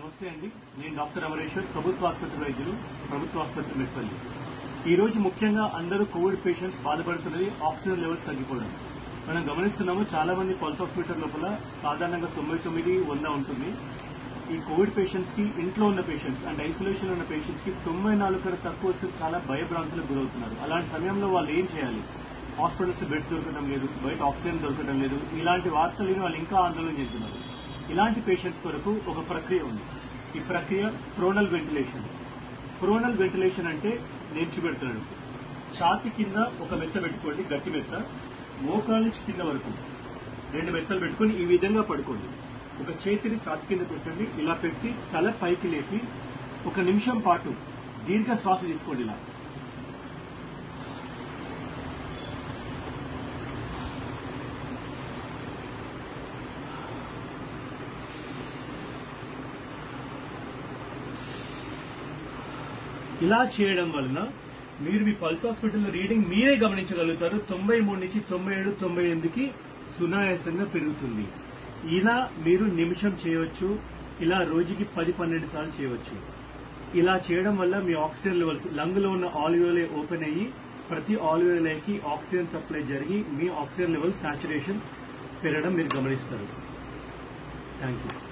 నమస్తే అండి నేను డాక్టర్ అమరేశ్వర్ ప్రభుత్వ ఆసుపత్రి వైద్యులు ప్రభుత్వ ఆసుపత్రి మెట్పల్లి ఈ రోజు ముఖ్యంగా అందరూ కోవిడ్ పేషెంట్స్ బాధపడుతున్నది ఆక్సిజన్ లెవెల్స్ తగ్గిపోవడం మనం గమనిస్తున్నాము చాలా మంది పల్స్ ఆక్సిమీటర్ లోపల సాధారణంగా తొంభై తొమ్మిది వంద ఉంటుంది ఈ కోవిడ్ పేషెంట్స్ కి ఇంట్లో ఉన్న పేషెంట్స్ అండ్ ఐసోలేషన్ ఉన్న పేషెంట్స్ కి తొంభై నాలుగు కన్నా తక్కువ వస్తే చాలా భయభ్రాంతులకు గురవుతున్నారు అలాంటి సమయంలో వాళ్ళు ఏం చేయాలి హాస్పిటల్స్ బెడ్స్ దొరకడం లేదు బయట ఆక్సిజన్ దొరకడం లేదు ఇలాంటి వార్తలు విని వాళ్ళు ఇంకా ఆందోళన చెందుతున్నారు ఇలాంటి పేషెంట్స్ కొరకు ఒక ప్రక్రియ ఉంది ఈ ప్రక్రియ ప్రోనల్ వెంటిలేషన్ ప్రోనల్ వెంటిలేషన్ అంటే నేను చూపెడుతున్నాను ఛాతి కింద ఒక మెత్త పెట్టుకోండి గట్టి మెత్త మోకాల నుంచి కింద వరకు రెండు మెత్తలు పెట్టుకొని ఈ విధంగా పడుకోండి ఒక చేతిని ఛాతి కింద పెట్టండి ఇలా పెట్టి తల పైకి లేపి ఒక నిమిషం పాటు దీర్ఘ శ్వాస తీసుకోండి ఇలా ఇలా చేయడం వలన మీరు మీ పల్స్ హాస్పిటల్ రీడింగ్ మీరే గమనించగలుగుతారు తొంభై మూడు నుంచి తొంభై ఏడు తొంభై ఎనిమిదికి సునాయాసంగా పెరుగుతుంది ఇలా మీరు నిమిషం చేయవచ్చు ఇలా రోజుకి పది పన్నెండు సార్లు చేయవచ్చు ఇలా చేయడం వల్ల మీ ఆక్సిజన్ లెవెల్స్ లంగ్ లో ఉన్న ఆలియోలే ఓపెన్ అయ్యి ప్రతి ఆలియోలేకి ఆక్సిజన్ సప్లై జరిగి మీ ఆక్సిజన్ లెవెల్ సాచురేషన్ పెరగడం మీరు గమనిస్తారు థ్యాంక్ యూ